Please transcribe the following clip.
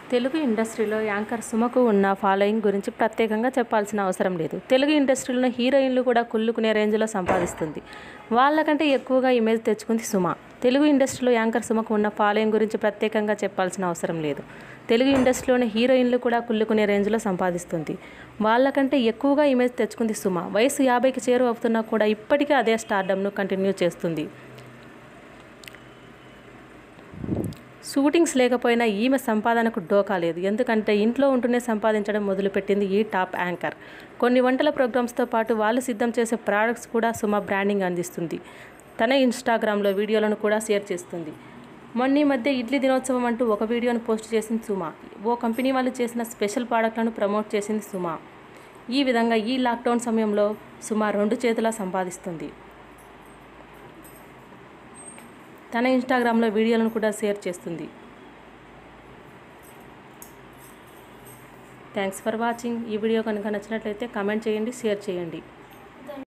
తెలుగు ఇండస్ట్రీలో యాంకర్ సుమకు ఉన్న ఫాలోయింగ్ గురించి ప్రత్యేకంగా చెప్పాల్సిన అవసరం లేదు తెలుగు ఇండస్ట్రీలో హీరోయిన్లు కూడా కుళ్ళుకునే రేంజ్లో సంపాదిస్తుంది వాళ్ళకంటే ఎక్కువగా ఇమేజ్ తెచ్చుకుంది సుమ తెలుగు ఇండస్ట్రీలో యాంకర్ సుమకు ఉన్న ఫాలోయింగ్ గురించి ప్రత్యేకంగా చెప్పాల్సిన అవసరం లేదు తెలుగు ఇండస్ట్రీలోని హీరోయిన్లు కూడా కుళ్ళుకునే రేంజ్లో సంపాదిస్తుంది వాళ్ళకంటే ఎక్కువగా ఇమేజ్ తెచ్చుకుంది సుమ వయసు యాభైకి చేరువ అవుతున్నా కూడా ఇప్పటికీ అదే స్టార్డమ్ను కంటిన్యూ చేస్తుంది షూటింగ్స్ లేకపోయినా ఈమె సంపాదనకు డోకా లేదు ఎందుకంటే ఇంట్లో ఉంటూనే సంపాదించడం మొదలుపెట్టింది ఈ టాప్ యాంకర్ కొన్ని వంటల ప్రోగ్రామ్స్తో పాటు వాళ్ళు సిద్ధం చేసే ప్రోడక్ట్స్ కూడా సుమ బ్రాండింగ్ అందిస్తుంది తన ఇన్స్టాగ్రామ్లో వీడియోలను కూడా షేర్ చేస్తుంది మొన్న ఈ మధ్య ఇడ్లీ దినోత్సవం అంటూ ఒక వీడియోను పోస్ట్ చేసింది సుమ ఓ కంపెనీ వాళ్ళు చేసిన స్పెషల్ ప్రోడక్ట్లను ప్రమోట్ చేసింది సుమ ఈ విధంగా ఈ లాక్డౌన్ సమయంలో సుమ రెండు చేతులా సంపాదిస్తుంది తన ఇన్స్టాగ్రామ్లో వీడియోలను కూడా షేర్ చేస్తుంది థ్యాంక్స్ ఫర్ వాచింగ్ ఈ వీడియో కనుక నచ్చినట్లయితే కామెంట్ చేయండి షేర్ చేయండి